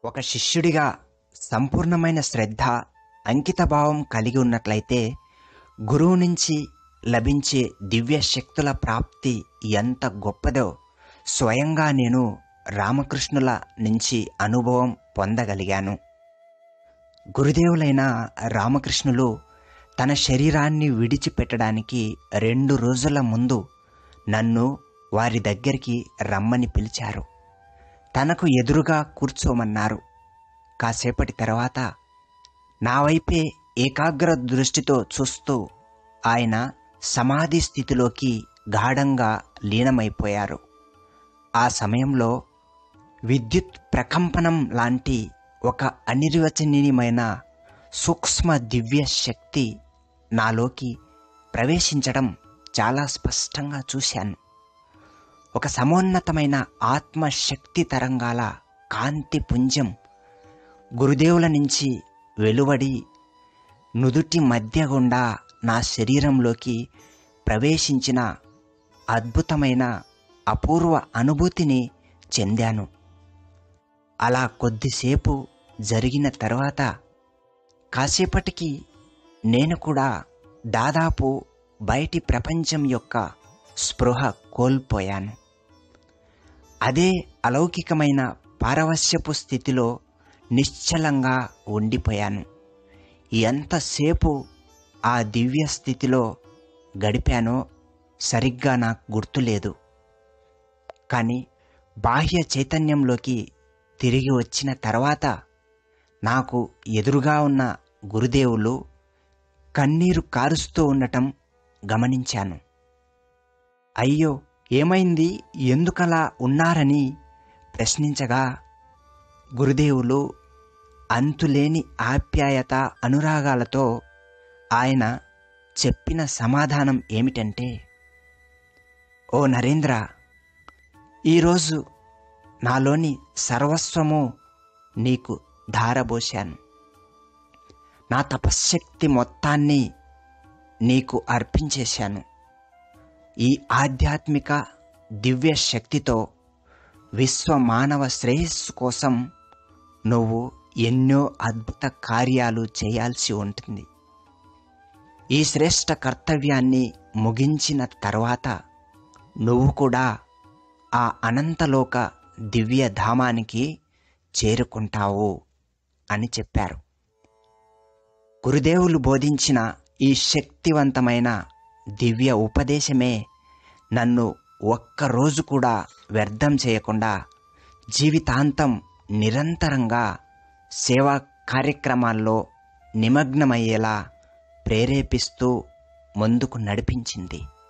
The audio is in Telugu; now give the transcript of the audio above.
ఒక శిష్యుడిగా సంపూర్ణమైన శ్రద్ధ అంకితభావం కలిగి ఉన్నట్లయితే గురువు నుంచి లభించే దివ్య శక్తుల ప్రాప్తి ఎంత గొప్పదో స్వయంగా నేను రామకృష్ణుల నుంచి అనుభవం పొందగలిగాను గురుదేవులైన రామకృష్ణులు తన శరీరాన్ని విడిచిపెట్టడానికి రెండు రోజుల ముందు నన్ను వారి దగ్గరికి రమ్మని పిలిచారు తనకు ఎదురుగా కూర్చోమన్నారు కాసేపటి తర్వాత నా వైపే ఏకాగ్ర దృష్టితో చూస్తూ ఆయన సమాధి స్థితిలోకి గాఢంగా లీనమైపోయారు ఆ సమయంలో విద్యుత్ ప్రకంపనం లాంటి ఒక అనిర్వచనీయమైన సూక్ష్మ దివ్య శక్తి నాలోకి ప్రవేశించడం చాలా స్పష్టంగా చూశాను ఒక సమోన్నతమైన ఆత్మశక్తి తరంగాల కాంతి పుంజం గురుదేవుల నుంచి వెలువడి నుదుటి మధ్య గుండా నా శరీరంలోకి ప్రవేశించిన అద్భుతమైన అపూర్వ అనుభూతిని చెందాను అలా కొద్దిసేపు జరిగిన తర్వాత కాసేపటికి నేను కూడా దాదాపు బయటి ప్రపంచం యొక్క స్పృహ కోల్పోయాను అదే అలౌకికమైన పారవశ్యపు స్థితిలో నిశ్చలంగా ఉండిపోయాను ఎంతసేపు ఆ దివ్య స్థితిలో గడిపానో సరిగ్గా నాకు గుర్తులేదు కానీ బాహ్య చైతన్యంలోకి తిరిగి వచ్చిన తర్వాత నాకు ఎదురుగా ఉన్న గురుదేవులు కన్నీరు కారుస్తూ ఉండటం గమనించాను అయ్యో ఏమైంది ఎందుకలా ఉన్నారని ప్రశ్నించగా గురుదేవులు అంతులేని ఆప్యాయత అనురాగాలతో ఆయన చెప్పిన సమాధానం ఏమిటంటే ఓ నరేంద్ర ఈరోజు నాలోని సర్వస్వము నీకు ధారబోశాను నా తపశ్శక్తి మొత్తాన్ని నీకు అర్పించేశాను ఈ ఆధ్యాత్మిక దివ్య శక్తితో విశ్వ మానవ శ్రేయస్సు కోసం నువ్వు ఎన్నో అద్భుత కార్యాలు చేయాల్సి ఉంటుంది ఈ శ్రేష్ట కర్తవ్యాన్ని ముగించిన తర్వాత నువ్వు కూడా ఆ అనంతలోక దివ్య ధామానికి చేరుకుంటావు అని చెప్పారు గురుదేవులు బోధించిన ఈ శక్తివంతమైన దివ్య ఉపదేశమే నన్ను ఒక్కరోజు కూడా వ్యర్థం చేయకుండా జీవితాంతం నిరంతరంగా సేవా కార్యక్రమాల్లో నిమగ్నమయ్యేలా ప్రేరేపిస్తూ ముందుకు నడిపించింది